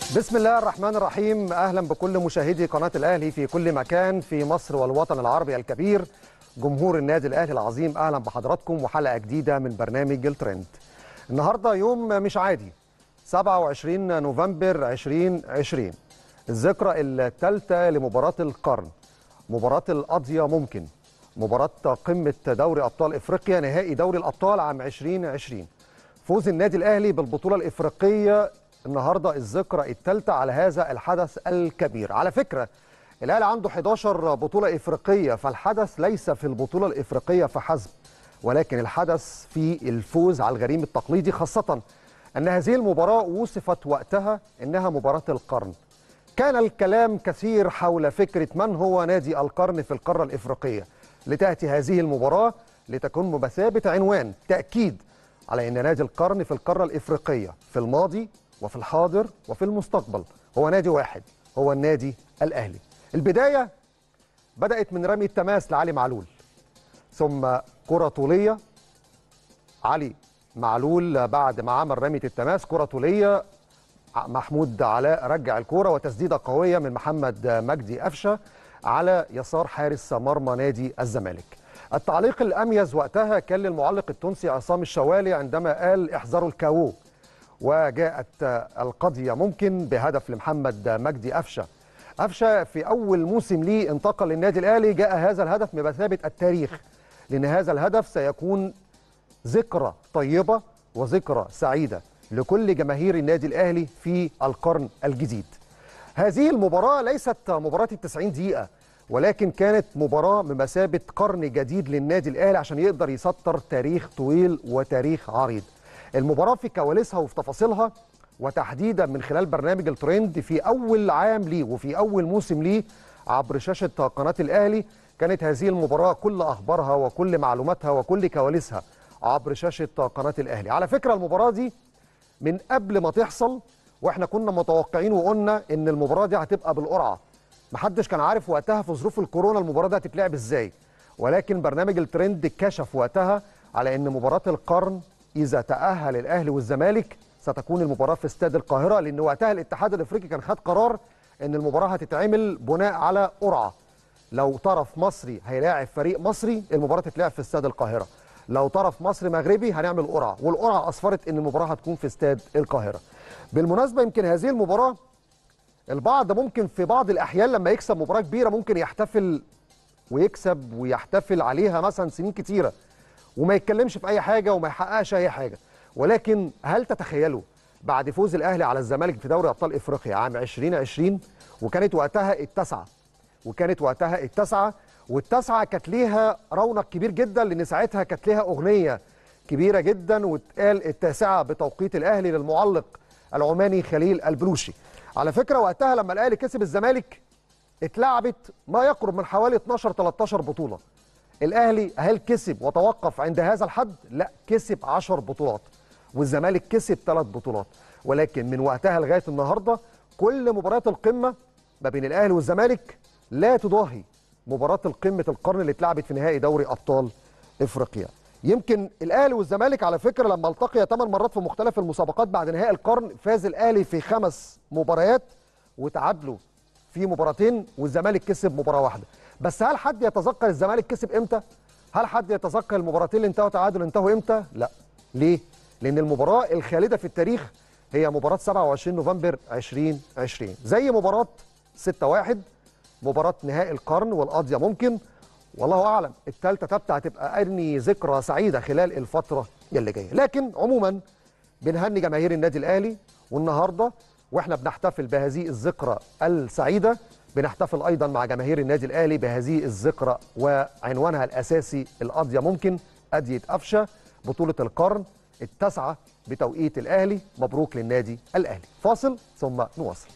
بسم الله الرحمن الرحيم اهلا بكل مشاهدي قناه الاهلي في كل مكان في مصر والوطن العربي الكبير جمهور النادي الاهلي العظيم اهلا بحضراتكم وحلقه جديده من برنامج الترند النهارده يوم مش عادي 27 نوفمبر 2020 الذكرى الثالثه لمباراه القرن مباراه القضيه ممكن مباراه قمه دوري ابطال افريقيا نهائي دوري الابطال عام 2020 فوز النادي الاهلي بالبطوله الافريقيه النهارده الذكرى الثالثه على هذا الحدث الكبير على فكره الاهلي عنده 11 بطوله افريقيه فالحدث ليس في البطوله الافريقيه فحسب ولكن الحدث في الفوز على الغريم التقليدي خاصه ان هذه المباراه وصفت وقتها انها مباراه القرن كان الكلام كثير حول فكره من هو نادي القرن في القاره الافريقيه لتاتي هذه المباراه لتكون بمثابه عنوان تاكيد على ان نادي القرن في القاره الافريقيه في الماضي وفي الحاضر وفي المستقبل هو نادي واحد هو النادي الاهلي البدايه بدات من رمي التماس لعلي معلول ثم كره طوليه علي معلول بعد ما عمل رميه التماس كره طوليه محمود علاء رجع الكوره وتسديده قويه من محمد مجدي قفشه على يسار حارس مرمى نادي الزمالك التعليق الاميز وقتها كان للمعلق التونسي عصام الشوالي عندما قال احذروا الكاو وجاءت القضيه ممكن بهدف لمحمد مجدي قفشه قفشه في اول موسم ليه انتقل للنادي الاهلي جاء هذا الهدف بمثابه التاريخ لان هذا الهدف سيكون ذكرى طيبه وذكرى سعيده لكل جماهير النادي الاهلي في القرن الجديد هذه المباراه ليست مباراه التسعين دقيقه ولكن كانت مباراه بمثابه قرن جديد للنادي الاهلي عشان يقدر يسطر تاريخ طويل وتاريخ عريض المباراه في كواليسها وفي تفاصيلها وتحديدا من خلال برنامج الترند في اول عام ليه وفي اول موسم ليه عبر شاشه قناه الاهلي كانت هذه المباراه كل اخبارها وكل معلوماتها وكل كواليسها عبر شاشه قناه الاهلي على فكره المباراه دي من قبل ما تحصل واحنا كنا متوقعين وقلنا ان المباراه دي هتبقى بالقرعه محدش كان عارف وقتها في ظروف الكورونا المباراه دي هتتلعب ازاي ولكن برنامج الترند كشف وقتها على ان مباراه القرن اذا تاهل الاهلي والزمالك ستكون المباراه في استاد القاهره لان وقتها الاتحاد الافريقي كان خد قرار ان المباراه هتتعمل بناء على قرعه لو طرف مصري هيلاعب فريق مصري المباراه تتلعب في استاد القاهره لو طرف مصري مغربي هنعمل قرعه والقرعه اسفرت ان المباراه هتكون في استاد القاهره بالمناسبه يمكن هذه المباراه البعض ممكن في بعض الاحيان لما يكسب مباراه كبيره ممكن يحتفل ويكسب ويحتفل عليها مثلا سنين كتيره وما يتكلمش في اي حاجه وما يحققش اي حاجه ولكن هل تتخيلوا بعد فوز الاهلي على الزمالك في دوري ابطال افريقيا عام 2020 وكانت وقتها التاسعه وكانت وقتها التاسعه والتاسعه كانت ليها رونق كبير جدا لان ساعتها كانت ليها اغنيه كبيره جدا واتقال التاسعه بتوقيت الاهلي للمعلق العماني خليل البلوشي على فكره وقتها لما الاهلي كسب الزمالك اتلعبت ما يقرب من حوالي 12 13 بطوله الاهلي هل كسب وتوقف عند هذا الحد لا كسب 10 بطولات والزمالك كسب 3 بطولات ولكن من وقتها لغايه النهارده كل مباريات القمه ما بين الاهلي والزمالك لا تضاهي مباراه القمه القرن اللي اتلعبت في نهائي دوري ابطال افريقيا يمكن الاهلي والزمالك على فكره لما التقيا 8 مرات في مختلف المسابقات بعد نهائي القرن فاز الاهلي في خمس مباريات وتعادلوا في مباراتين والزمالك كسب مباراه واحده بس هل حد يتذكر الزمالك كسب امتى هل حد يتذكر المباراتين اللي انتهوا تعادل انتهوا امتى لا ليه لان المباراه الخالده في التاريخ هي مباراه 27 نوفمبر 2020 زي مباراه 6-1 مباراه نهائي القرن والقضيه ممكن والله اعلم الثالثه ثابته هتبقى اني ذكرى سعيده خلال الفتره اللي جايه لكن عموما بنهني جماهير النادي الاهلي والنهارده واحنا بنحتفل بهذه الذكرى السعيده بنحتفل ايضا مع جماهير النادي الاهلي بهذه الذكرى وعنوانها الاساسي القضيه ممكن اديه قفشه بطوله القرن التاسعه بتوقيت الاهلي مبروك للنادي الاهلي فاصل ثم نواصل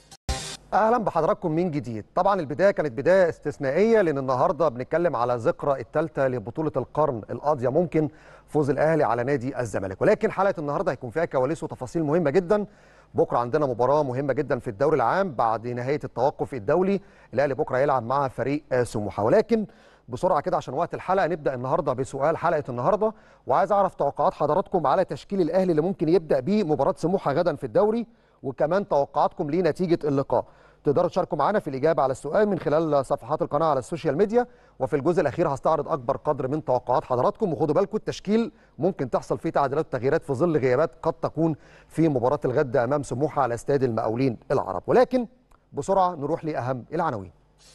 اهلا بحضراتكم من جديد طبعا البدايه كانت بدايه استثنائيه لان النهارده بنتكلم على ذكرى الثالثه لبطوله القرن القاضيه ممكن فوز الاهلي على نادي الزمالك ولكن حلقه النهارده هيكون فيها كواليس وتفاصيل مهمه جدا بكره عندنا مباراه مهمه جدا في الدوري العام بعد نهايه التوقف الدولي الاهلي بكره يلعب مع فريق سموحه ولكن بسرعه كده عشان وقت الحلقه نبدا النهارده بسؤال حلقه النهارده وعايز اعرف توقعات حضراتكم على تشكيل الاهلي اللي ممكن يبدا بيه مباراه سموحه غدا في الدوري وكمان توقعاتكم لنتيجه اللقاء تقدروا تشاركوا معنا في الاجابه على السؤال من خلال صفحات القناه على السوشيال ميديا وفي الجزء الاخير هستعرض اكبر قدر من توقعات حضراتكم وخدوا بالكم التشكيل ممكن تحصل فيه تعديلات وتغييرات في ظل غيابات قد تكون في مباراه الغد امام سموحه على استاد المقاولين العرب ولكن بسرعه نروح لاهم العناوين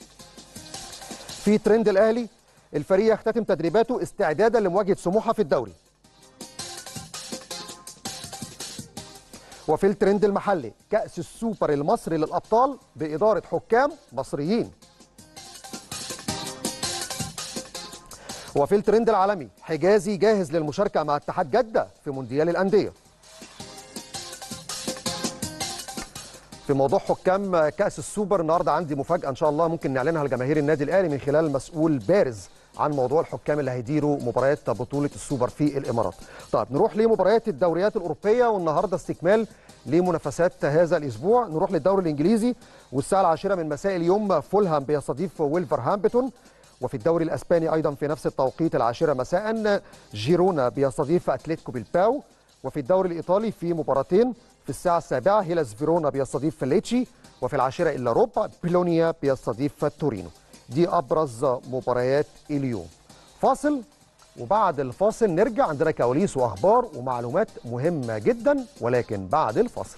في ترند الاهلي الفريق يختتم تدريباته استعدادا لمواجهه سموحه في الدوري وفي الترند المحلي كأس السوبر المصري للأبطال بإدارة حكام مصريين وفي الترند العالمي حجازي جاهز للمشاركة مع اتحاد جدة في مونديال الأندية في موضوع حكام كأس السوبر النهارده عندي مفاجأة إن شاء الله ممكن نعلنها لجماهير النادي الأهلي من خلال مسؤول بارز عن موضوع الحكام اللي هيديروا مباريات بطولة السوبر في الإمارات. طيب نروح لمباريات الدوريات الأوروبية والنهارده استكمال لمنافسات هذا الأسبوع، نروح للدوري الإنجليزي والساعة العاشرة من مساء اليوم فولهام بيستضيف ويلفرهامبتون وفي الدوري الأسباني أيضا في نفس التوقيت العاشرة مساء جيرونا بيستضيف أتلتيكو بيلباو وفي الدوري الإيطالي في مباراتين في الساعة السابعة هيلاس فيرونا بيستضيف ليتشي وفي العاشرة إلا ربع بيلونيا بيستضيف تورينو دي أبرز مباريات اليوم فاصل وبعد الفاصل نرجع عندنا كواليس وأخبار ومعلومات مهمة جدا ولكن بعد الفاصل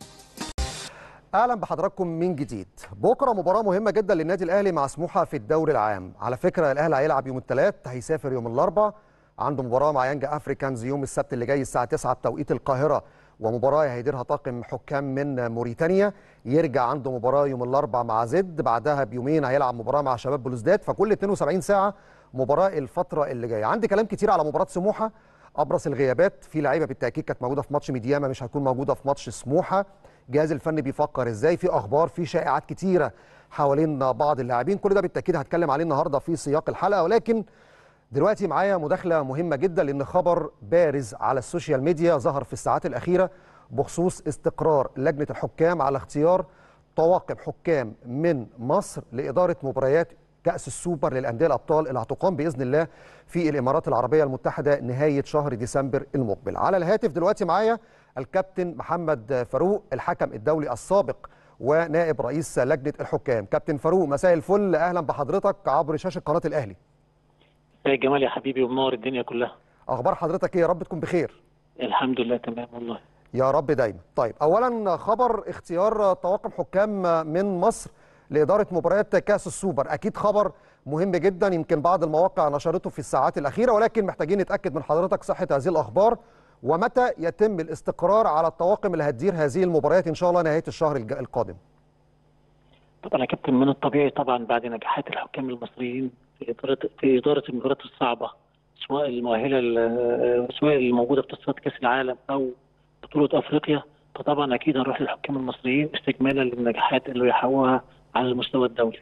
اهلا بحضراتكم من جديد بكره مباراه مهمه جدا للنادي الاهلي مع سموحه في الدوري العام على فكره الاهلي هيلعب يوم الثلاث هيسافر يوم الاربعاء عنده مباراه مع يانجا افريكانز يوم السبت اللي جاي الساعه 9 بتوقيت القاهره ومباراه هيديرها طاقم حكام من موريتانيا يرجع عنده مباراه يوم الاربعاء مع زد بعدها بيومين هيلعب مباراه مع شباب بلوزداد فكل 72 ساعه مباراه الفتره اللي جايه عندي كلام كتير على مباراه سموحه ابرز الغيابات في لعيبه بالتاكيد كانت موجوده في ماتش ميدياما مش هتكون موجوده في ماتش سموحه الجهاز الفني بيفكر ازاي في اخبار في شائعات كتيره حوالين بعض اللاعبين كل ده بالتاكيد هتكلم عليه النهارده في سياق الحلقه ولكن دلوقتي معايا مداخله مهمه جدا لان خبر بارز على السوشيال ميديا ظهر في الساعات الاخيره بخصوص استقرار لجنه الحكام على اختيار طواقم حكام من مصر لاداره مباريات كأس السوبر للأندية الأبطال اللي هتقام بإذن الله في الإمارات العربية المتحدة نهاية شهر ديسمبر المقبل على الهاتف دلوقتي معايا الكابتن محمد فاروق الحكم الدولي السابق ونائب رئيس لجنة الحكام كابتن فاروق مساء الفل أهلا بحضرتك عبر شاشة قناة الأهلي يا جمال يا حبيبي ومنور الدنيا كلها أخبار حضرتك إيه يا رب تكون بخير الحمد لله تمام والله يا رب دايما طيب أولا خبر اختيار طواقم حكام من مصر لإدارة مباريات كأس السوبر أكيد خبر مهم جدا يمكن بعض المواقع نشرته في الساعات الأخيرة ولكن محتاجين نتأكد من حضرتك صحة هذه الأخبار ومتى يتم الاستقرار على الطواقم اللي هتدير هذه المباريات إن شاء الله نهاية الشهر القادم طبعا يا كابتن من الطبيعي طبعا بعد نجاحات الحكام المصريين في إدارة في إدارة المباريات الصعبة سواء المؤهلة سواء الموجودة في تصفيات كأس العالم أو بطولة أفريقيا فطبعا أكيد هنروح للحكام المصريين استكمالا للنجاحات اللي يحققوها على المستوى الدولي.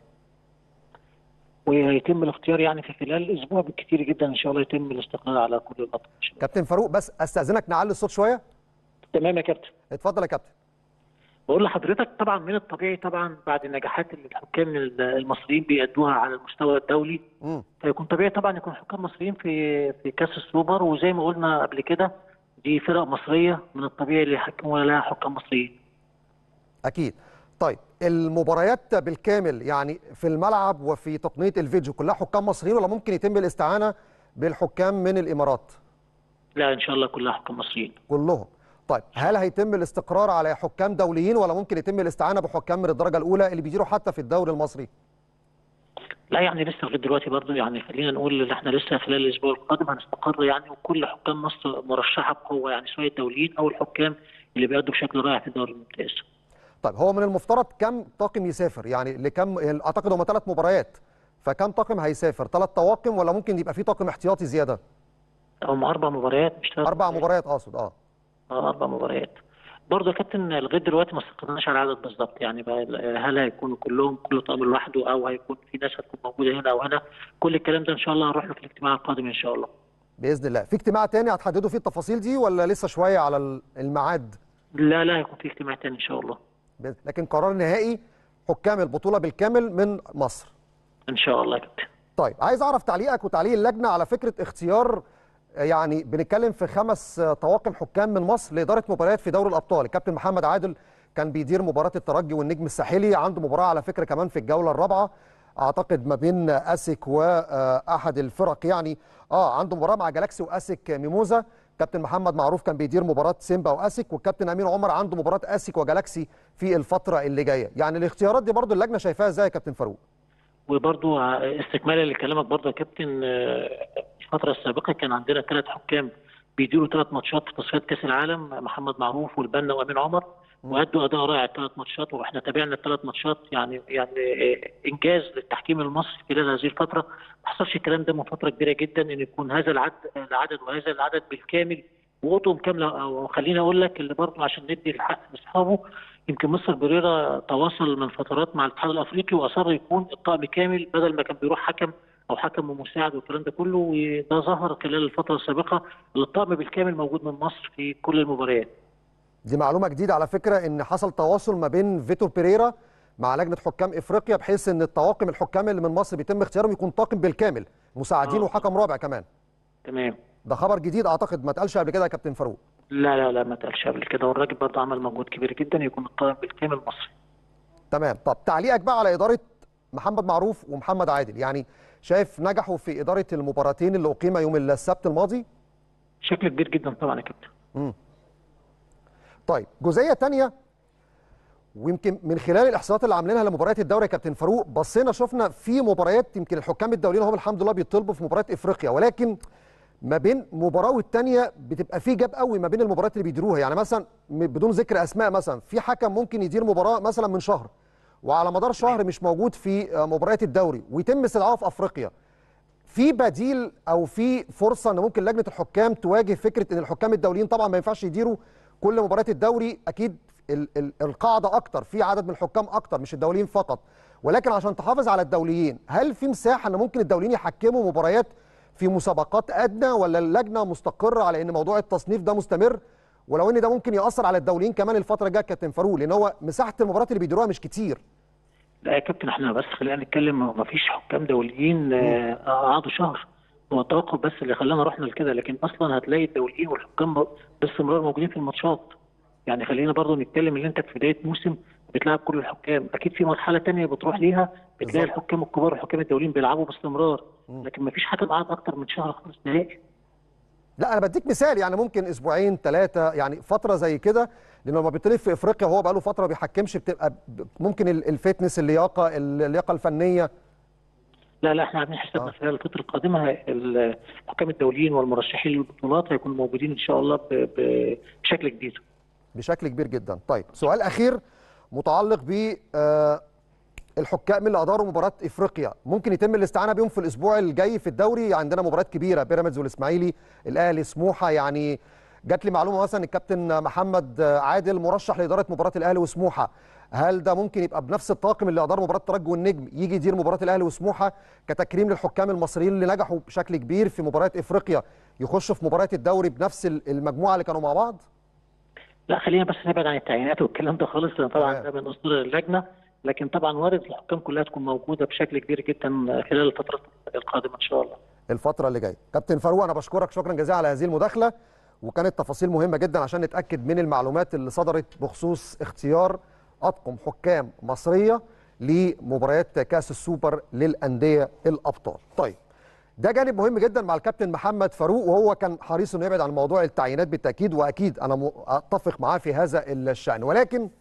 ويتم الاختيار يعني في خلال اسبوع بالكثير جدا ان شاء الله يتم الاستقرار على كل الاطراف كابتن فاروق بس استاذنك نعلي الصوت شويه تمام يا كابتن اتفضل يا كابتن بقول لحضرتك طبعا من الطبيعي طبعا بعد النجاحات اللي الحكام المصريين بيأدوها على المستوى الدولي مم. فيكون طبيعي طبعا يكون حكام مصريين في في كاس السوبر وزي ما قلنا قبل كده دي فرق مصريه من الطبيعي اللي يحكموا لها حكام مصريين اكيد طيب المباريات بالكامل يعني في الملعب وفي تقنيه الفيديو كلها حكام مصريين ولا ممكن يتم الاستعانه بالحكام من الامارات لا ان شاء الله كلها حكام مصريين كلهم طيب هل هيتم الاستقرار على حكام دوليين ولا ممكن يتم الاستعانه بحكام من الدرجه الاولى اللي بيديروا حتى في الدوري المصري لا يعني لسه لغايه دلوقتي برضه يعني خلينا نقول ان احنا لسه خلال الاسبوع القادم هنستقر يعني وكل حكام مصر مرشحه بقوه يعني سواء الدوليين او الحكام اللي بيأدوا بشكل رائع في الدوري الممتاز. طيب هو من المفترض كم طاقم يسافر يعني لكم اعتقد هم ثلاث مباريات فكم طاقم هيسافر ثلاث طواقم ولا ممكن يبقى في طاقم احتياطي زياده هم اربع مباريات مش ثلاث اربع مباريات اقصد اه اه اربع مباريات برضه يا كابتن لغايه دلوقتي ما استقرناش على العدد بالظبط يعني بقى هل هيكونوا كلهم كل طاقم لوحده او هيكون في ناس هتكون موجوده هنا او هنا كل الكلام ده ان شاء الله هنروح له في الاجتماع القادم ان شاء الله باذن الله في اجتماع تاني هتحددوا فيه التفاصيل دي ولا لسه شويه على الميعاد لا لا هيكون في اجتماع تاني ان شاء الله لكن قرار نهائي حكام البطوله بالكامل من مصر ان شاء الله يا كابتن طيب عايز اعرف تعليقك وتعليق اللجنه على فكره اختيار يعني بنتكلم في خمس طواقم حكام من مصر لاداره مباريات في دوري الابطال الكابتن محمد عادل كان بيدير مباراه الترجي والنجم الساحلي عنده مباراه على فكره كمان في الجوله الرابعه اعتقد ما بين اسك واحد الفرق يعني اه عنده مباراه مع جالاكسي واسك ميموزا كابتن محمد معروف كان بيدير مباراه سيمبا واسك والكابتن امين عمر عنده مباراه اسك وجالاكسي في الفتره اللي جايه يعني الاختيارات دي برضو اللجنه شايفاها ازاي يا كابتن فاروق وبرضو استكمالا لكلامك برضو يا كابتن الفتره السابقه كان عندنا ثلاث حكام بيديروا ثلاث ماتشات في تصفيات كاس العالم محمد معروف والبنا وامين عمر وادوا اداء رائع الثلاث ماتشات واحنا تابعنا الثلاث ماتشات يعني يعني انجاز للتحكيم المصري خلال هذه الفتره ما حصلش الكلام ده من فتره كبيره جدا ان يكون هذا العدد العدد وهذا العدد بالكامل وقطهم كامله او خليني اقول لك اللي برضه عشان ندي الحق لاصحابه يمكن مستر بريرا تواصل من فترات مع الاتحاد الافريقي واصر يكون الطقم كامل بدل ما كان بيروح حكم او حكم ومساعد والكلام ده كله وده ظهر خلال الفتره السابقه الطقم بالكامل موجود من مصر في كل المباريات. دي معلومه جديده على فكره ان حصل تواصل ما بين فيتور بيريرا مع لجنه حكام افريقيا بحيث ان الطواقم الحكام اللي من مصر بيتم اختيارهم يكون طاقم بالكامل مساعدين آه. وحكم رابع كمان تمام ده خبر جديد اعتقد ما اتقالش قبل كده يا كابتن فاروق لا لا لا ما اتقالش قبل كده والراجل برضه عمل مجهود كبير جدا يكون الطاقم بالكامل مصري. تمام طب تعليقك بقى على اداره محمد معروف ومحمد عادل يعني شايف نجحوا في اداره المباراتين اللي اقيم يوم السبت الماضي بشكل كبير جدا طبعا يا كابتن. امم طيب جزئيه تانية ويمكن من خلال الاحصائيات اللي عاملينها لمباريات الدوري يا كابتن فاروق بصينا شفنا في مباريات يمكن الحكام الدوليين هم الحمد لله بيطلبوا في مباريات افريقيا ولكن ما بين مباراه والتانيه بتبقى في جاب قوي ما بين المباريات اللي بيديروها يعني مثلا م- بدون ذكر اسماء مثلا في حكم ممكن يدير مباراه مثلا من شهر وعلى مدار شهر مش موجود في آه، مباريات الدوري ويتم استدعائه في افريقيا في بديل او في فرصه ان ممكن لجنه الحكام تواجه فكره ان الحكام الدوليين طبعا ما ينفعش يديروا كل مباريات الدوري اكيد ال ال القاعده اكتر في عدد من الحكام اكتر مش الدوليين فقط ولكن عشان تحافظ على الدوليين هل في مساحه ان ممكن الدوليين يحكموا مباريات في مسابقات ادنى ولا اللجنه مستقره على ان موضوع التصنيف ده مستمر ولو ان ده ممكن ياثر على الدوليين كمان الفتره الجايه كابتن فاروق لان هو مساحه المباريات اللي بيديروها مش كتير لا يا كابتن احنا بس خلينا نتكلم ما فيش حكام دوليين آه، قعدوا شهر هو التوقف بس اللي خلانا رحنا لكده لكن اصلا هتلاقي الدوليين والحكام باستمرار موجودين في الماتشات يعني خلينا برضو نتكلم ان انت في بدايه موسم بتلعب كل الحكام اكيد في مرحله تانية بتروح ليها بتلاقي بالظبط. الحكام الكبار والحكام الدوليين بيلعبوا باستمرار لكن ما فيش حكم قعد اكتر من شهر خالص نهائي لا انا بديك مثال يعني ممكن اسبوعين ثلاثه يعني فتره زي كده لان لما بيطلب في افريقيا وهو بقاله فتره ما بيحكمش بتبقى ب- ممكن ال- الفتنس اللياقه اللياقه الفنيه لا لا احنا عاملين حسابنا آه. خلال الفتره القادمه الحكام الدوليين والمرشحين للبطولات هيكونوا موجودين ان شاء الله ب- ب- بشكل كبير بشكل كبير جدا طيب سؤال اخير متعلق ب آه، الحكام اللي اداروا مباراه افريقيا ممكن يتم الاستعانه بيهم في الاسبوع الجاي في الدوري عندنا مباريات كبيره بيراميدز والاسماعيلي الاهلي سموحه يعني جات لي معلومه مثلا الكابتن محمد عادل مرشح لاداره مباراه الاهلي وسموحه هل ده ممكن يبقى بنفس الطاقم اللي ادار مباراه الترجي والنجم يجي يدير مباراه الاهلي وسموحه كتكريم للحكام المصريين اللي نجحوا بشكل كبير في مباريات افريقيا يخشوا في مباريات الدوري بنفس المجموعه اللي كانوا مع بعض لا خلينا بس نبعد عن التعيينات والكلام ده خالص لان طبعا تمام. ده من اصدار اللجنه لكن طبعا وارد الحكام كلها تكون موجوده بشكل كبير جدا خلال الفتره القادمه ان شاء الله الفترة اللي جاية كابتن فاروق أنا بشكرك شكرا جزيلا على هذه المداخلة وكانت تفاصيل مهمة جدا عشان نتأكد من المعلومات اللي صدرت بخصوص اختيار أطقم حكام مصرية لمباريات كأس السوبر للأندية الأبطال طيب ده جانب مهم جدا مع الكابتن محمد فاروق وهو كان حريص انه يبعد عن موضوع التعيينات بالتاكيد واكيد انا م- اتفق معاه في هذا الشان ولكن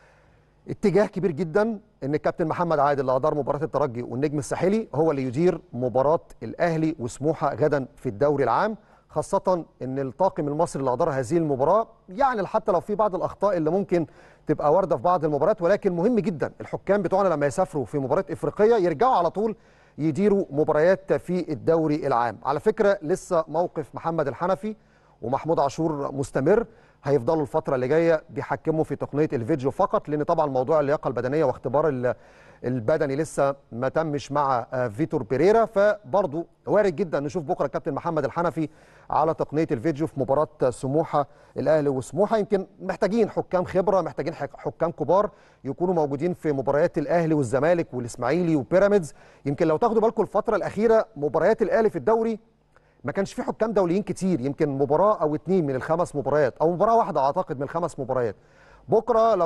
اتجاه كبير جدا ان الكابتن محمد عادل اللي ادار مباراه الترجي والنجم الساحلي هو اللي يدير مباراه الاهلي وسموحه غدا في الدوري العام خاصه ان الطاقم المصري اللي ادار هذه المباراه يعني حتى لو في بعض الاخطاء اللي ممكن تبقى وارده في بعض المباريات ولكن مهم جدا الحكام بتوعنا لما يسافروا في مباراه افريقيه يرجعوا على طول يديروا مباريات في الدوري العام على فكره لسه موقف محمد الحنفي ومحمود عاشور مستمر هيفضلوا الفتره اللي جايه بيحكموا في تقنيه الفيديو فقط لان طبعا موضوع اللياقه البدنيه واختبار ال- البدني لسه ما تمش مع آه، فيتور بيريرا فبرضه وارد جدا نشوف بكره الكابتن محمد الحنفي على تقنيه الفيديو في مباراه سموحه الاهلي وسموحه يمكن محتاجين حكام خبره محتاجين حك- حكام كبار يكونوا موجودين في مباريات الاهلي والزمالك والاسماعيلي وبيراميدز يمكن لو تاخدوا بالكم الفتره الاخيره مباريات الاهلي في الدوري ما كانش في حكام دوليين كتير يمكن مباراه او اتنين من الخمس مباريات او مباراه واحده اعتقد من الخمس مباريات بكره لو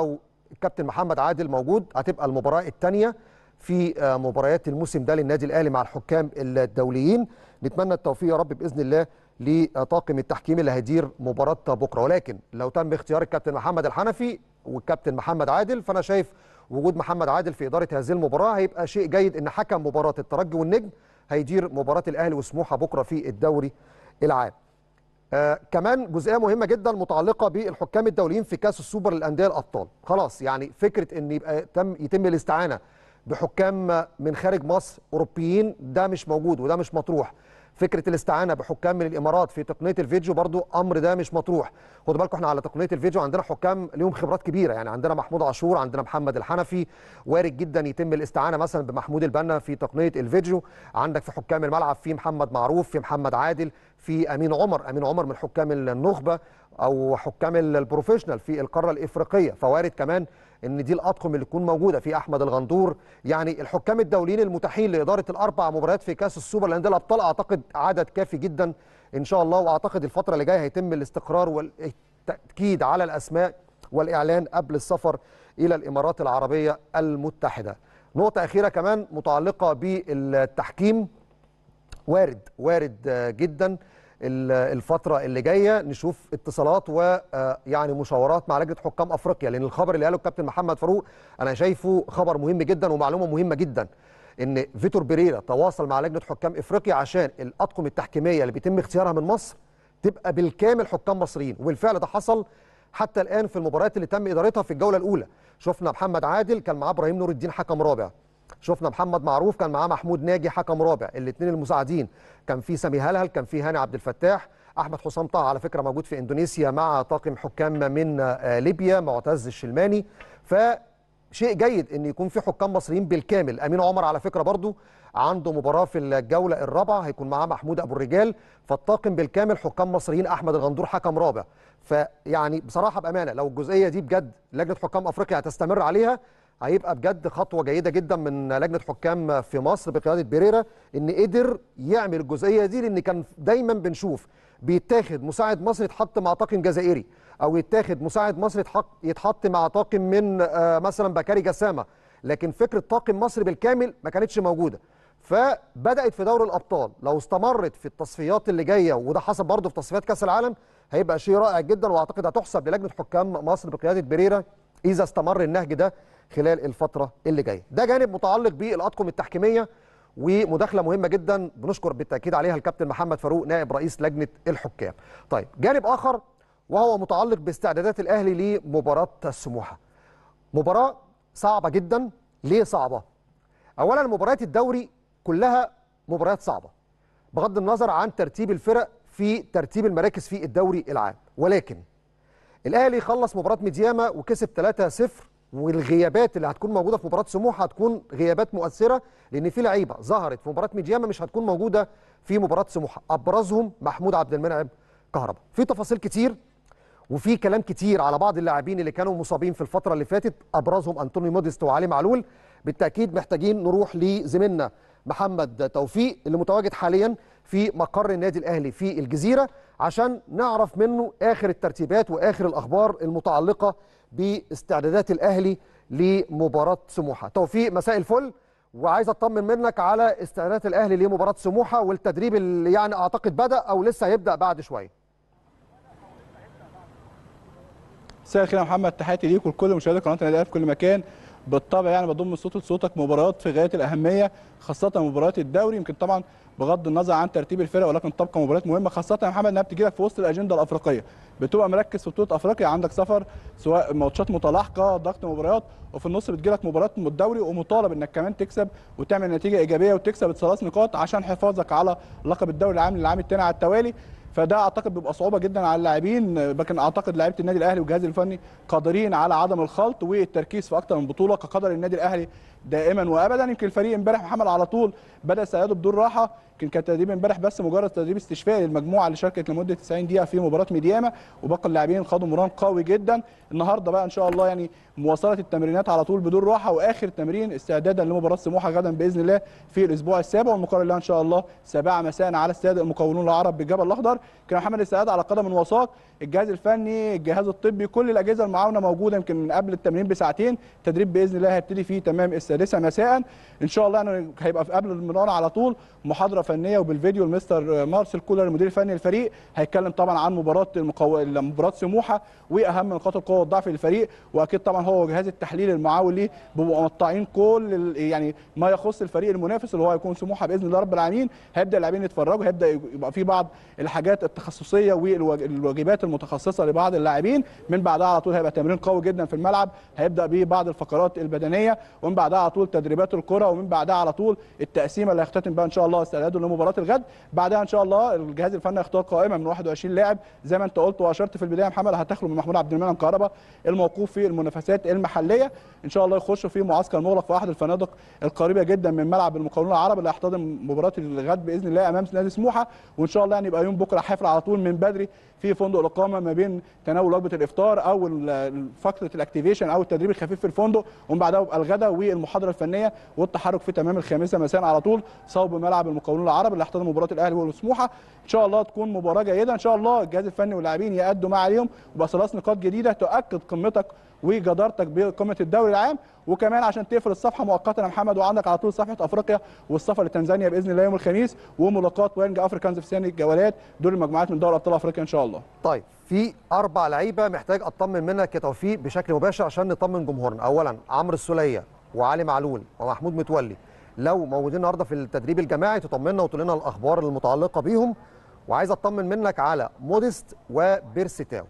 الكابتن محمد عادل موجود هتبقى المباراه الثانيه في آه، مباريات الموسم ده للنادي الاهلي مع الحكام الدوليين نتمنى التوفيق يا رب باذن الله لطاقم التحكيم اللي هيدير مباراه بكره ولكن لو تم اختيار الكابتن محمد الحنفي والكابتن محمد عادل فانا شايف وجود محمد عادل في اداره هذه المباراه هيبقى شيء جيد ان حكم مباراه الترجي والنجم هيدير مباراه الاهلي وسموحه بكره في الدوري العام آه كمان جزئيه مهمه جدا متعلقه بالحكام الدوليين في كاس السوبر للانديه الابطال خلاص يعني فكره ان يبقى تم يتم الاستعانه بحكام من خارج مصر اوروبيين ده مش موجود وده مش مطروح فكره الاستعانه بحكام من الامارات في تقنيه الفيديو برضو امر ده مش مطروح خدوا بالكم احنا على تقنيه الفيديو عندنا حكام ليهم خبرات كبيره يعني عندنا محمود عاشور عندنا محمد الحنفي وارد جدا يتم الاستعانه مثلا بمحمود البنا في تقنيه الفيديو عندك في حكام الملعب في محمد معروف في محمد عادل في امين عمر امين عمر من حكام النخبه او حكام البروفيشنال في القاره الافريقيه فوارد كمان ان دي الاطقم اللي تكون موجوده في احمد الغندور يعني الحكام الدوليين المتاحين لاداره الاربع مباريات في كاس السوبر للانديه الابطال اعتقد عدد كافي جدا ان شاء الله واعتقد الفتره اللي جايه هيتم الاستقرار والتاكيد على الاسماء والاعلان قبل السفر الى الامارات العربيه المتحده نقطه اخيره كمان متعلقه بالتحكيم وارد وارد آه، جدا ال- الفترة اللي جاية نشوف اتصالات ويعني مشاورات مع لجنة حكام أفريقيا لأن الخبر اللي قاله الكابتن محمد فاروق أنا شايفه خبر مهم جدا ومعلومة مهمة جدا إن فيتور بيريرا تواصل مع لجنة حكام أفريقيا عشان الأطقم التحكيمية اللي بيتم اختيارها من مصر تبقى بالكامل حكام مصريين وبالفعل ده حصل حتى الآن في المباريات اللي تم إدارتها في الجولة الأولى شفنا محمد عادل كان معاه إبراهيم نور الدين حكم رابع شفنا محمد معروف كان معاه محمود ناجي حكم رابع الاثنين المساعدين كان في سامي هلهل كان في هاني عبد الفتاح احمد حسام طه على فكره موجود في اندونيسيا مع طاقم حكام من آه، ليبيا معتز الشلماني فشيء جيد ان يكون في حكام مصريين بالكامل امين عمر على فكره برضو عنده مباراه في الجوله الرابعه هيكون معاه محمود ابو الرجال فالطاقم بالكامل حكام مصريين احمد الغندور حكم رابع فيعني بصراحه بامانه لو الجزئيه دي بجد لجنه حكام افريقيا هتستمر عليها هيبقى بجد خطوه جيده جدا من لجنه حكام في مصر بقياده بيريرا ان قدر يعمل الجزئيه دي لان كان دايما بنشوف بيتاخد مساعد مصري يتحط مع طاقم جزائري او يتاخد مساعد مصري يتحط يتحط مع طاقم من آه، مثلا بكاري جسامه لكن فكره طاقم مصري بالكامل ما كانتش موجوده فبدات في دوري الابطال لو استمرت في التصفيات اللي جايه وده حصل برضه في تصفيات كاس العالم هيبقى شيء رائع جدا واعتقد هتحسب للجنه حكام مصر بقياده بيريرا اذا استمر النهج ده خلال الفتره اللي جايه ده جانب متعلق بالاطقم التحكيميه ومداخله مهمه جدا بنشكر بالتاكيد عليها الكابتن محمد فاروق نائب رئيس لجنه الحكام طيب جانب اخر وهو متعلق باستعدادات الاهلي لمباراه السموحه مباراه صعبه جدا ليه صعبه اولا مباريات الدوري كلها مباريات صعبه بغض النظر عن ترتيب الفرق في ترتيب المراكز في الدوري العام ولكن الاهلي خلص مباراه ميدياما وكسب 3-0 والغيابات اللي هتكون موجوده في مباراه سموحه هتكون غيابات مؤثره لان في لعيبه ظهرت في مباراه ميدياما مش هتكون موجوده في مباراه سموحه ابرزهم محمود عبد المنعم كهربا في تفاصيل كتير وفي كلام كتير على بعض اللاعبين اللي كانوا مصابين في الفتره اللي فاتت ابرزهم انطوني موديست وعلي معلول بالتاكيد محتاجين نروح لزميلنا محمد توفيق اللي متواجد حاليا في مقر النادي الاهلي في الجزيره عشان نعرف منه اخر الترتيبات واخر الاخبار المتعلقه باستعدادات الاهلي لمباراه سموحه توفيق مساء الفل وعايز اطمن منك على استعدادات الاهلي لمباراه سموحه والتدريب اللي يعني اعتقد بدا او لسه هيبدا بعد شويه مساء الخير يا محمد تحياتي ليك ولكل مشاهدي قناه النادي الأهلي في كل مكان بالطبع يعني بضم صوت لصوتك مباريات في غايه الاهميه خاصه مباريات الدوري يمكن طبعا بغض النظر عن ترتيب الفرق ولكن تبقى مباريات مهمه خاصه يا محمد انها بتجي لك في وسط الاجنده الافريقيه بتبقى مركز في بطوله افريقيا عندك سفر سواء ماتشات متلاحقه ضغط مباريات وفي النص بتجي لك مباراه الدوري ومطالب انك كمان تكسب وتعمل نتيجه ايجابيه وتكسب ثلاث نقاط عشان حفاظك على لقب الدوري العام للعام الثاني على التوالي فده اعتقد بيبقى صعوبه جدا على اللاعبين لكن اعتقد لعيبه النادي الاهلي والجهاز الفني قادرين على عدم الخلط والتركيز في اكثر من بطوله كقدر النادي الاهلي دائما وابدا يمكن الفريق امبارح محمد على طول بدا استعداده بدون راحه يمكن كان تدريب امبارح بس مجرد تدريب استشفائي للمجموعه اللي شاركت لمده 90 دقيقه في مباراه ميدياما وباقي اللاعبين خدوا مران قوي جدا النهارده بقى ان شاء الله يعني مواصله التمرينات على طول بدون راحه واخر تمرين استعدادا لمباراه سموحه غدا باذن الله في الاسبوع السابع والمقرر لها ان شاء الله 7 مساء على استاد المقاولون العرب بالجبل الاخضر كان محمد السعاد على قدم وساق الجهاز الفني الجهاز الطبي كل الاجهزه المعاونه موجوده يمكن من قبل التمرين بساعتين التدريب باذن الله هيبتدي فيه تمام السادسه مساء ان شاء الله يعني هيبقى في قبل المران على طول محاضره فنيه وبالفيديو المستر مارسيل كولر المدير الفني للفريق هيتكلم طبعا عن مباراه المقو... مباراه سموحه واهم نقاط القوه والضعف للفريق واكيد طبعا هو وجهاز التحليل المعاون ليه بيبقوا مقطعين كل ال... يعني ما يخص الفريق المنافس اللي هو هيكون سموحه باذن الله رب العالمين هيبدا اللاعبين يتفرجوا هيبدا يبقى في بعض الحاجات التخصصيه والواجبات المتخصصه لبعض اللاعبين من بعدها على طول هيبقى تمرين قوي جدا في الملعب هيبدا ببعض الفقرات البدنيه ومن بعدها على طول تدريبات الكره ومن بعدها على طول التقسيمه اللي هيختتم بقى ان شاء الله استعداده لمباراه الغد بعدها ان شاء الله الجهاز الفني هيختار قائمه من 21 لاعب زي ما انت قلت واشرت في البدايه يا محمد هتخلو من محمود عبد المنعم كهربا الموقوف في المنافسات المحليه ان شاء الله يخشوا في معسكر مغلق في احد الفنادق القريبه جدا من ملعب المقاولون العرب اللي هيحتضن مباراه الغد باذن الله امام نادي سموحه وان شاء الله يعني يبقى يوم بكره حفل على طول من بدري في فندق الاقامه ما بين تناول وجبه الافطار او فقره الاكتيفيشن او التدريب الخفيف في الفندق ومن بعدها يبقى الغداء والمحاضره الفنيه والتحرك في تمام الخامسه مساء على طول صوب ملعب المقاولون العرب اللي هيحتضن مباراه الاهلي والسموحه ان شاء الله تكون مباراه جيده ان شاء الله الجهاز الفني واللاعبين يأدوا ما عليهم ويبقى ثلاث نقاط جديده تؤكد قمتك وجدارتك بقمه الدوري العام وكمان عشان تقفل الصفحه مؤقتا يا محمد وعندك على طول صفحه افريقيا والسفر لتنزانيا باذن الله يوم الخميس وملاقاه وينج افريكانز في ثاني الجولات دول المجموعات من دوري ابطال افريقيا ان شاء الله. طيب في اربع لعيبه محتاج اطمن منك يا توفيق بشكل مباشر عشان نطمن جمهورنا، اولا عمرو السوليه وعلي معلول ومحمود متولي لو موجودين النهارده في التدريب الجماعي تطمنا وتقول لنا الاخبار المتعلقه بيهم وعايز اطمن منك على موديست وبيرسيتاو.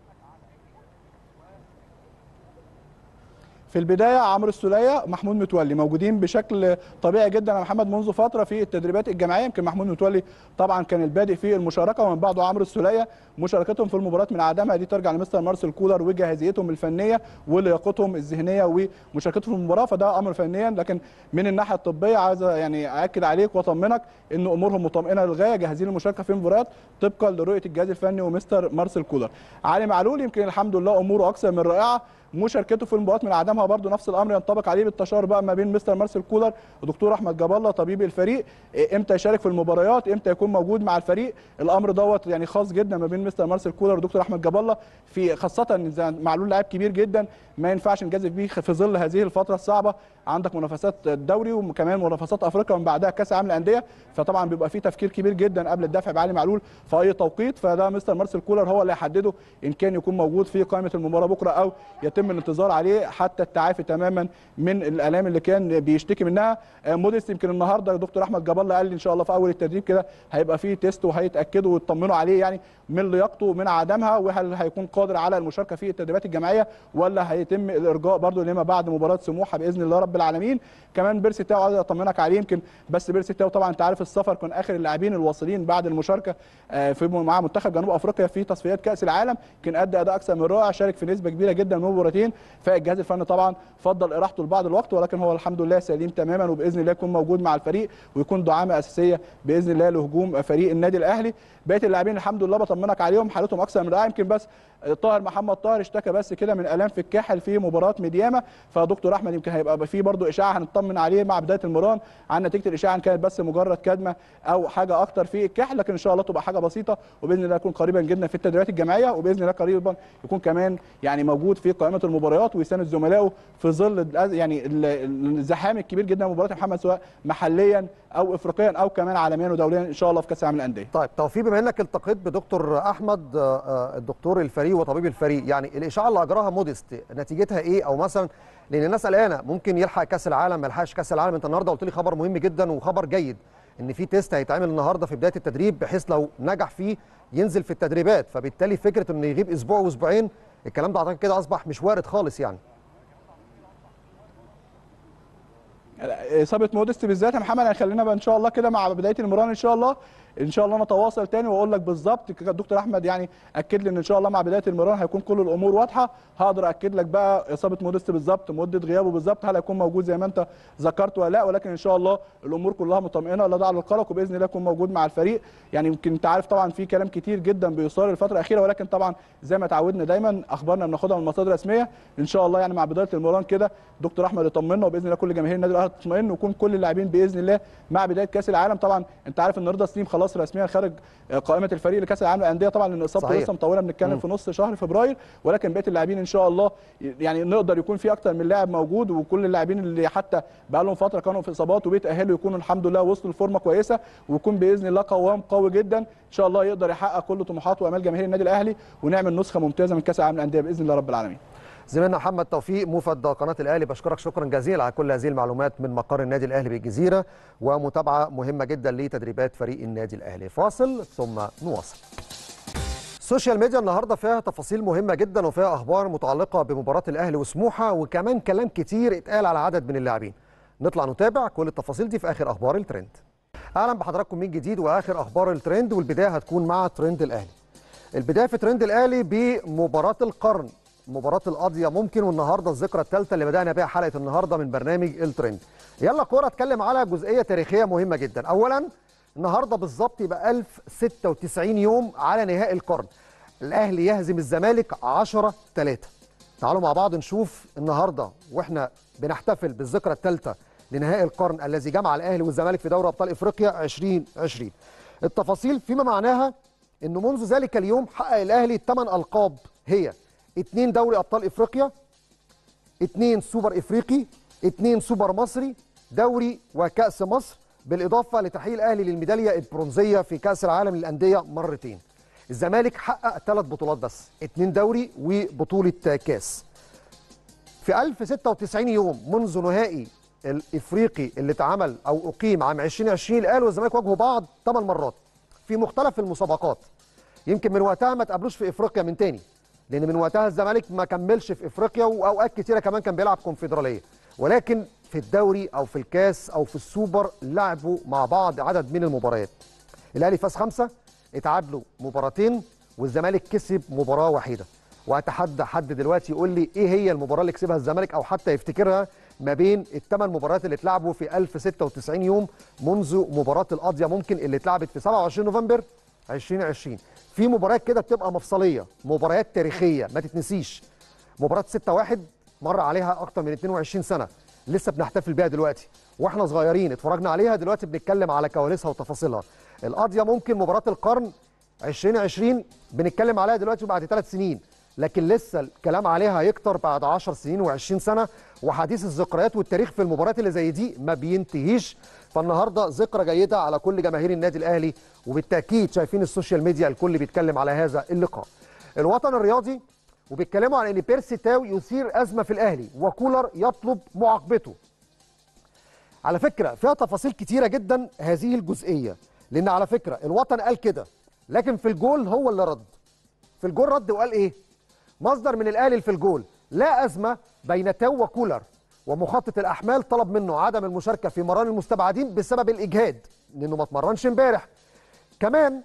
في البدايه عمرو السوليه محمود متولي موجودين بشكل طبيعي جدا يا محمد منذ فتره في التدريبات الجماعيه يمكن محمود متولي طبعا كان البادئ في المشاركه ومن بعده عمرو السوليه مشاركتهم في المباراه من عدمها دي ترجع لمستر مارسيل كولر وجاهزيتهم الفنيه ولياقتهم الذهنيه ومشاركتهم في المباراه فده امر فنيا لكن من الناحيه الطبيه عايز يعني ااكد عليك واطمنك ان امورهم مطمئنه للغايه جاهزين للمشاركه في المباريات طبقا لرؤيه الجهاز الفني ومستر مارسيل كولر علي معلول يمكن الحمد لله اموره اكثر من رائعه مشاركته في المباراه من عدمها برضه نفس الامر ينطبق عليه بالتشاور بقى ما بين مستر مارسيل كولر ودكتور احمد جاب الله طبيب الفريق امتى يشارك في المباريات امتى يكون موجود مع الفريق الامر دوت يعني خاص جدا ما بين مستر مارسيل كولر ودكتور احمد جاب الله في خاصه ان معلول لاعب كبير جدا ما ينفعش نجازف بيه في ظل هذه الفتره الصعبه عندك منافسات الدوري وكمان منافسات افريقيا ومن بعدها كاس العالم للانديه فطبعا بيبقى في تفكير كبير جدا قبل الدفع بعلي معلول في اي توقيت فده مستر مارسيل كولر هو اللي هيحدده ان كان يكون موجود في قائمه المباراه بكره او يتم الانتظار عليه حتى التعافي تماما من الالام اللي كان بيشتكي منها موديست يمكن النهارده دكتور احمد جاب الله قال لي ان شاء الله في اول التدريب كده هيبقى فيه تيست وهيتاكدوا ويطمنوا عليه يعني من لياقته ومن عدمها وهل هيكون قادر على المشاركه في التدريبات الجماعيه ولا هيتم الارجاء برضه لما بعد مباراه سموحه باذن الله رب العالمين كمان بيرسي تاو عايز اطمنك عليه يمكن بس بيرسي تاو طبعا انت عارف السفر كان اخر اللاعبين الواصلين بعد المشاركه في مع منتخب جنوب افريقيا في تصفيات كاس العالم كان ادى اداء اكثر من رائع شارك في نسبه كبيره جدا من المباراتين فالجهاز الفني طبعا فضل اراحته لبعض الوقت ولكن هو الحمد لله سليم تماما وباذن الله يكون موجود مع الفريق ويكون دعامه اساسيه باذن الله لهجوم فريق النادي الاهلي بقيه اللاعبين الحمد لله بطمنك عليهم حالتهم اكثر من رائعه يمكن بس طاهر محمد طاهر اشتكى بس كده من الام في الكاحل في مباراه ميدياما فدكتور احمد يمكن هيبقى في برضه اشاعه هنطمن عليه مع بدايه المران عن نتيجه الاشاعه ان كانت بس مجرد كدمه او حاجه اكتر في الكاحل لكن ان شاء الله تبقى حاجه بسيطه وباذن الله يكون قريبا جدا في التدريبات الجماعيه وباذن الله قريبا يكون كمان يعني موجود في قائمه المباريات ويساند زملائه في ظل يعني الزحام الكبير جدا مباراه محمد سواء محليا او افريقيا او كمان عالميا ودوليا ان شاء الله في كاس العالم للانديه. طيب توفيق بما انك التقيت بدكتور احمد الدكتور الفريق وطبيب الفريق يعني الاشاعه اللي اجراها موديست نتيجتها ايه او مثلا لان الناس قلقانه ممكن يلحق كاس العالم ما يلحقش كاس العالم انت النهارده قلت لي خبر مهم جدا وخبر جيد ان في تيست هيتعمل النهارده في بدايه التدريب بحيث لو نجح فيه ينزل في التدريبات فبالتالي فكره انه يغيب اسبوع واسبوعين الكلام ده اعتقد كده اصبح مش وارد خالص يعني اصابه مودست بالذات يا محمد هيخلينا بقى ان شاء الله كده مع بدايه المران ان شاء الله ان شاء الله نتواصل تاني واقول لك بالظبط كده الدكتور احمد يعني اكد لي ان ان شاء الله مع بدايه المران هيكون كل الامور واضحه هقدر اكد لك بقى اصابه مودست بالظبط مده غيابه بالظبط هل هيكون موجود زي ما انت ذكرت ولا لا ولكن ان شاء الله الامور كلها مطمئنه لا داعي للقلق وباذن الله يكون موجود مع الفريق يعني يمكن انت عارف طبعا في كلام كتير جدا بيصار الفتره الاخيره ولكن طبعا زي ما اتعودنا دايما اخبارنا بناخدها من مصادر رسميه ان شاء الله يعني مع بدايه المران كده دكتور احمد يطمنا وباذن الله كل جماهير النادي الاهلي تطمئن ويكون كل اللاعبين باذن الله مع بدايه كاس العالم طبعا انت عارف ان رضا سليم خلاص رسميا خارج قائمه الفريق لكاس العالم للانديه طبعا لان اصابته صحيح. لسه مطوله بنتكلم في نص شهر فبراير ولكن بقيه اللاعبين ان شاء الله يعني نقدر يكون في اكتر من لاعب موجود وكل اللاعبين اللي حتى بقى لهم فتره كانوا في اصابات وبيتاهلوا يكونوا الحمد لله وصلوا لفورمه كويسه ويكون باذن الله قوام قوي جدا ان شاء الله يقدر يحقق كل طموحات وامال جماهير النادي الاهلي ونعمل نسخه ممتازه من كاس العالم للانديه باذن الله رب العالمين زميلنا محمد توفيق موفد قناه الاهلي بشكرك شكرا جزيلا على كل هذه المعلومات من مقر النادي الاهلي بالجزيره ومتابعه مهمه جدا لتدريبات فريق النادي الاهلي فاصل ثم نواصل السوشيال ميديا النهارده فيها تفاصيل مهمه جدا وفيها اخبار متعلقه بمباراه الاهلي وسموحه وكمان كلام كتير اتقال على عدد من اللاعبين نطلع نتابع كل التفاصيل دي في اخر اخبار الترند اهلا بحضراتكم من جديد واخر اخبار الترند والبدايه هتكون مع ترند الاهلي البدايه في ترند الاهلي بمباراه القرن مباراه القاضيه ممكن والنهارده الذكرى الثالثه اللي بدانا بها حلقه النهارده من برنامج الترند يلا كوره اتكلم على جزئيه تاريخيه مهمه جدا اولا النهارده بالظبط يبقى 1096 يوم على نهائي القرن الاهلي يهزم الزمالك 10 3 تعالوا مع بعض نشوف النهارده واحنا بنحتفل بالذكرى الثالثه لنهائي القرن الذي جمع الاهلي والزمالك في دوري ابطال افريقيا 2020 التفاصيل فيما معناها انه منذ ذلك اليوم حقق الاهلي 8 القاب هي 2 دوري ابطال افريقيا 2 سوبر افريقي 2 سوبر مصري دوري وكاس مصر بالاضافه لتحقيق الاهلي للميداليه البرونزيه في كاس العالم للانديه مرتين الزمالك حقق ثلاث بطولات بس 2 دوري وبطوله كاس في 1096 يوم منذ نهائي الافريقي اللي اتعمل او اقيم عام 2020 الاهلي والزمالك واجهوا بعض 8 مرات في مختلف المسابقات يمكن من وقتها ما تقابلوش في افريقيا من تاني لان من وقتها الزمالك ما كملش في افريقيا واوقات كتيره كمان كان بيلعب كونفدراليه ولكن في الدوري او في الكاس او في السوبر لعبوا مع بعض عدد من المباريات الاهلي فاز خمسه اتعادلوا مباراتين والزمالك كسب مباراه وحيده واتحدى حد دلوقتي يقول لي ايه هي المباراه اللي كسبها الزمالك او حتى يفتكرها ما بين الثمان مباريات اللي اتلعبوا في 1096 يوم منذ مباراه القاضيه ممكن اللي اتلعبت في 27 نوفمبر 2020 في مباريات كده بتبقى مفصليه مباريات تاريخيه ما تتنسيش مباراه 6 1 مر عليها اكتر من 22 سنه لسه بنحتفل بيها دلوقتي واحنا صغيرين اتفرجنا عليها دلوقتي بنتكلم على كواليسها وتفاصيلها القاضيه ممكن مباراه القرن 2020 بنتكلم عليها دلوقتي بعد ثلاث سنين لكن لسه الكلام عليها هيكتر بعد 10 سنين و20 سنه وحديث الذكريات والتاريخ في المباريات اللي زي دي ما بينتهيش فالنهارده ذكرى جيده على كل جماهير النادي الاهلي وبالتاكيد شايفين السوشيال ميديا الكل بيتكلم على هذا اللقاء. الوطن الرياضي وبيتكلموا عن ان بيرسي تاو يثير ازمه في الاهلي وكولر يطلب معاقبته. على فكره فيها تفاصيل كتيره جدا هذه الجزئيه لان على فكره الوطن قال كده لكن في الجول هو اللي رد. في الجول رد وقال ايه؟ مصدر من الاهلي في الجول لا ازمه بين تاو وكولر ومخطط الاحمال طلب منه عدم المشاركه في مران المستبعدين بسبب الاجهاد لانه ما اتمرنش امبارح كمان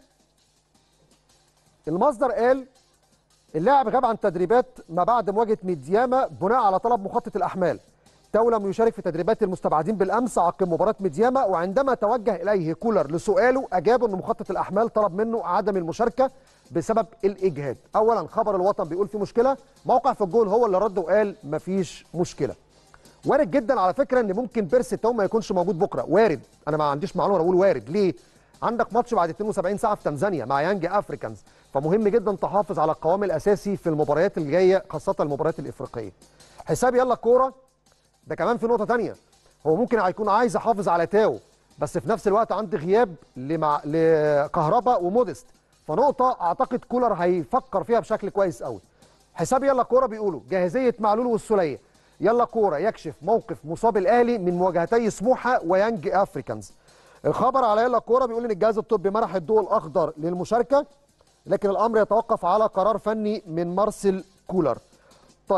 المصدر قال اللاعب غاب عن تدريبات ما بعد مواجهه ميدياما بناء على طلب مخطط الاحمال تاو لم يشارك في تدريبات المستبعدين بالامس عقب مباراه ميدياما وعندما توجه اليه كولر لسؤاله اجاب ان مخطط الاحمال طلب منه عدم المشاركه بسبب الاجهاد اولا خبر الوطن بيقول في مشكله موقع في الجول هو اللي رد وقال مفيش مشكله وارد جدا على فكره ان ممكن بيرسي تاو ما يكونش موجود بكره وارد انا ما عنديش معلومه انا بقول وارد ليه عندك ماتش بعد 72 ساعه في تنزانيا مع يانج افريكانز فمهم جدا تحافظ على القوام الاساسي في المباريات اللي جايه خاصه المباريات الافريقيه حساب يلا كوره ده كمان في نقطه تانية هو ممكن هيكون عايز يحافظ على تاو بس في نفس الوقت عندي غياب لمع... لكهربا ومودست فنقطه اعتقد كولر هيفكر فيها بشكل كويس قوي حساب يلا كوره بيقولوا جاهزيه معلول والسوليه يلا كوره يكشف موقف مصاب الاهلي من مواجهتي سموحه ويانج افريكانز الخبر على يلا كوره بيقول ان الجهاز الطبي منح الضوء الاخضر للمشاركه لكن الامر يتوقف على قرار فني من مارسيل كولر طيب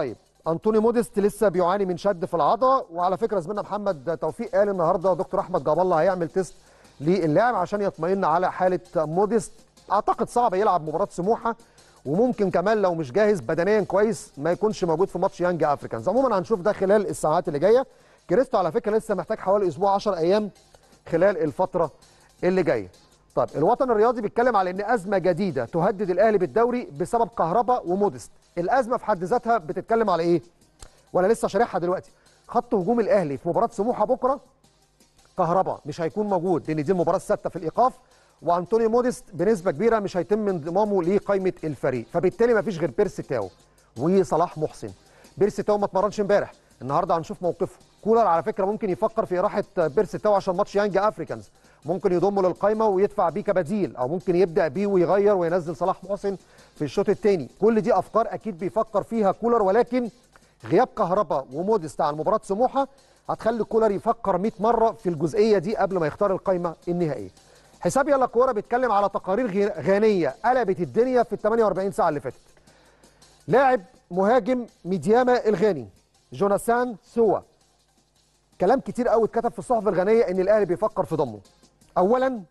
انطوني موديست لسه بيعاني من شد في العضله وعلى فكره زميلنا محمد توفيق قال النهارده دكتور احمد جاب الله هيعمل تيست للاعب عشان يطمئن على حاله موديست اعتقد صعب يلعب مباراه سموحه وممكن كمان لو مش جاهز بدنيا كويس ما يكونش موجود في ماتش يانج افريكانز عموما هنشوف ده خلال الساعات اللي جايه كريستو على فكره لسه محتاج حوالي اسبوع 10 ايام خلال الفتره اللي جايه طيب الوطن الرياضي بيتكلم على ان ازمه جديده تهدد الاهلي بالدوري بسبب كهربا وموديست الازمه في حد ذاتها بتتكلم على ايه وانا لسه شارحها دلوقتي خط هجوم الاهلي في مباراه سموحه بكره كهربا مش هيكون موجود لان دي المباراه السادسه في الايقاف وانطوني موديست بنسبه كبيره مش هيتم انضمامه لقائمه الفريق فبالتالي مفيش غير بيرسي تاو وصلاح محسن بيرسي تاو ما اتمرنش امبارح النهارده هنشوف موقفه كولر على فكره ممكن يفكر في راحه بيرسي تاو عشان ماتش يانج افريكانز ممكن يضمه للقائمه ويدفع بيه كبديل او ممكن يبدا بيه ويغير وينزل صلاح محسن في الشوط الثاني كل دي افكار اكيد بيفكر فيها كولر ولكن غياب كهربا وموديست عن مباراه سموحه هتخلي كولر يفكر 100 مره في الجزئيه دي قبل ما يختار القائمه النهائيه حساب يلا كوره بيتكلم على تقارير غانيه قلبت الدنيا في ال 48 ساعه اللي فاتت لاعب مهاجم ميدياما الغاني جوناثان سوا كلام كتير قوي اتكتب في الصحف الغانيه ان الاهلي بيفكر في ضمه اولا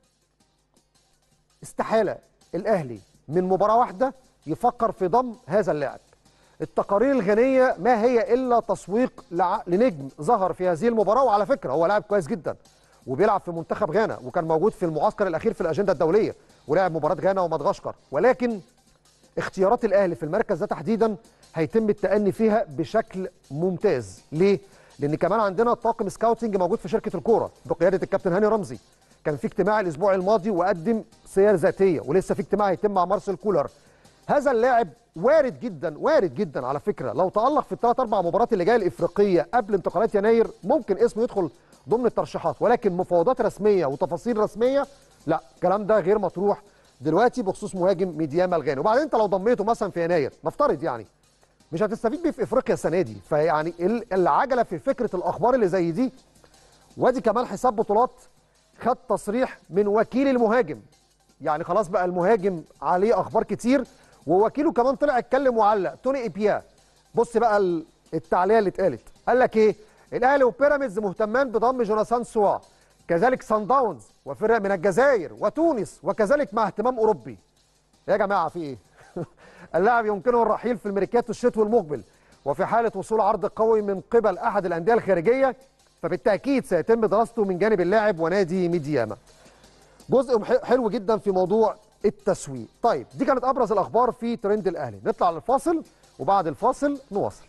استحاله الاهلي من مباراه واحده يفكر في ضم هذا اللاعب التقارير الغنيه ما هي الا تسويق لع... لنجم ظهر في هذه المباراه وعلى فكره هو لاعب كويس جدا وبيلعب في منتخب غانا وكان موجود في المعسكر الاخير في الاجنده الدوليه ولعب مباراه غانا ومدغشقر ولكن اختيارات الاهلي في المركز ده تحديدا هيتم التأني فيها بشكل ممتاز ليه لان كمان عندنا طاقم سكاوتنج موجود في شركه الكوره بقياده الكابتن هاني رمزي كان في اجتماع الاسبوع الماضي وقدم سير ذاتيه ولسه في اجتماع هيتم مع مارسيل كولر هذا اللاعب وارد جدا وارد جدا على فكره لو تالق في الثلاث اربع مباريات اللي جايه الافريقيه قبل انتقالات يناير ممكن اسمه يدخل ضمن الترشيحات ولكن مفاوضات رسميه وتفاصيل رسميه لا الكلام ده غير مطروح دلوقتي بخصوص مهاجم ميدياما الغاني وبعدين انت لو ضميته مثلا في يناير نفترض يعني مش هتستفيد بيه في افريقيا السنه دي فيعني العجله في فكره الاخبار اللي زي دي وادي كمان حساب بطولات خد تصريح من وكيل المهاجم يعني خلاص بقى المهاجم عليه اخبار كتير ووكيله كمان طلع اتكلم وعلق توني ايبيا بص بقى التعليق اللي اتقالت قال لك ايه الاهلي وبيراميدز مهتمان بضم جوناثان سوا كذلك سان داونز وفرق من الجزائر وتونس وكذلك مع اهتمام اوروبي يا جماعه في ايه اللاعب يمكنه الرحيل في الميركاتو الشتوي المقبل وفي حاله وصول عرض قوي من قبل احد الانديه الخارجيه فبالتاكيد سيتم دراسته من جانب اللاعب ونادي ميدياما جزء حلو جدا في موضوع التسويق طيب دي كانت ابرز الاخبار في ترند الاهلي نطلع للفاصل وبعد الفاصل نواصل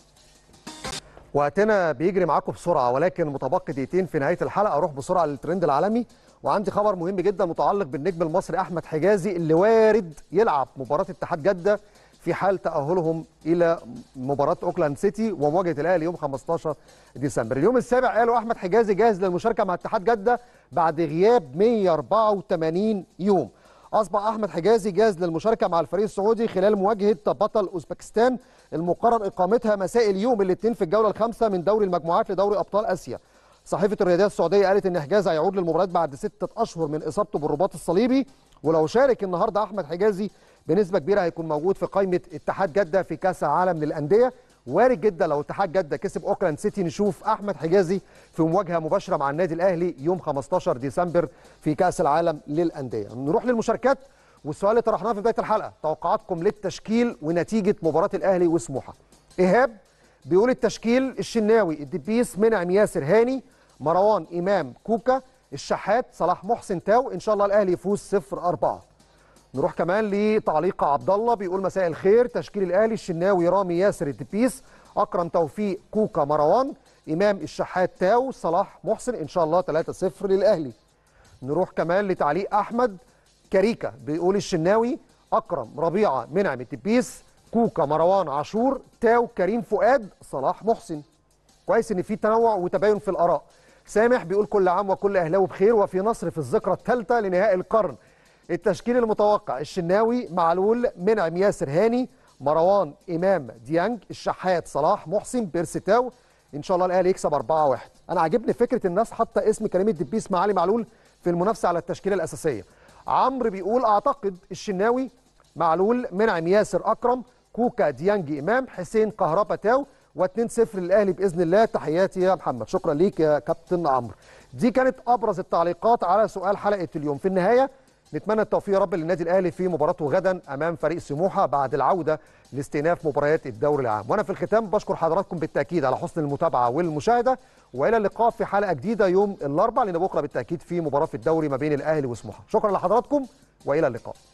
وقتنا بيجري معاكم بسرعه ولكن متبقي دقيقتين في نهايه الحلقه اروح بسرعه للترند العالمي وعندي خبر مهم جدا متعلق بالنجم المصري احمد حجازي اللي وارد يلعب مباراه اتحاد جده في حال تاهلهم الى مباراه اوكلاند سيتي ومواجهه الاهلي يوم 15 ديسمبر اليوم السابع قالوا احمد حجازي جاهز للمشاركه مع اتحاد جده بعد غياب 184 يوم اصبح احمد حجازي جاهز للمشاركه مع الفريق السعودي خلال مواجهه بطل اوزبكستان المقرر اقامتها مساء اليوم الاثنين في الجوله الخامسه من دوري المجموعات لدوري ابطال اسيا صحيفه الرياضيه السعوديه قالت ان حجازي هيعود للمباريات بعد سته اشهر من اصابته بالرباط الصليبي ولو شارك النهارده احمد حجازي بنسبه كبيره هيكون موجود في قائمه اتحاد جده في كاس العالم للانديه وارد جدا لو اتحاد جده كسب اوكلاند سيتي نشوف احمد حجازي في مواجهه مباشره مع النادي الاهلي يوم 15 ديسمبر في كاس العالم للانديه نروح للمشاركات والسؤال اللي طرحناه في بدايه الحلقه توقعاتكم للتشكيل ونتيجه مباراه الاهلي وسموحه ايهاب بيقول التشكيل الشناوي الدبيس منعم ياسر هاني مروان امام كوكا الشحات صلاح محسن تاو ان شاء الله الاهلي يفوز 0 4 نروح كمان لتعليق عبد الله بيقول مساء الخير تشكيل الاهلي الشناوي رامي ياسر الدبيس اكرم توفيق كوكا مروان امام الشحات تاو صلاح محسن ان شاء الله 3 0 للاهلي نروح كمان لتعليق احمد كاريكا بيقول الشناوي اكرم ربيعه منعم الدبيس كوكا مروان عاشور تاو كريم فؤاد صلاح محسن كويس ان في تنوع وتباين في الاراء سامح بيقول كل عام وكل اهلاوي بخير وفي نصر في الذكرى الثالثه لنهائي القرن التشكيل المتوقع الشناوي معلول منعم ياسر هاني مروان امام ديانج الشحات صلاح محسن بيرستاو ان شاء الله الاهلي يكسب 4 1 انا عاجبني فكره الناس حاطه اسم كريم الدبيس مع علي معلول في المنافسه على التشكيله الاساسيه عمرو بيقول اعتقد الشناوي معلول منعم ياسر اكرم كوكا ديانج امام حسين كهربا تاو و2-0 للاهلي باذن الله تحياتي يا محمد شكرا ليك يا كابتن عمرو دي كانت ابرز التعليقات على سؤال حلقه اليوم في النهايه نتمنى التوفيق يا رب للنادي الاهلي في مباراته غدا امام فريق سموحه بعد العوده لاستئناف مباريات الدوري العام وانا في الختام بشكر حضراتكم بالتاكيد على حسن المتابعه والمشاهده والى اللقاء في حلقه جديده يوم الاربعاء لان بكره بالتاكيد في مباراه في الدوري ما بين الاهلي وسموحه شكرا لحضراتكم والى اللقاء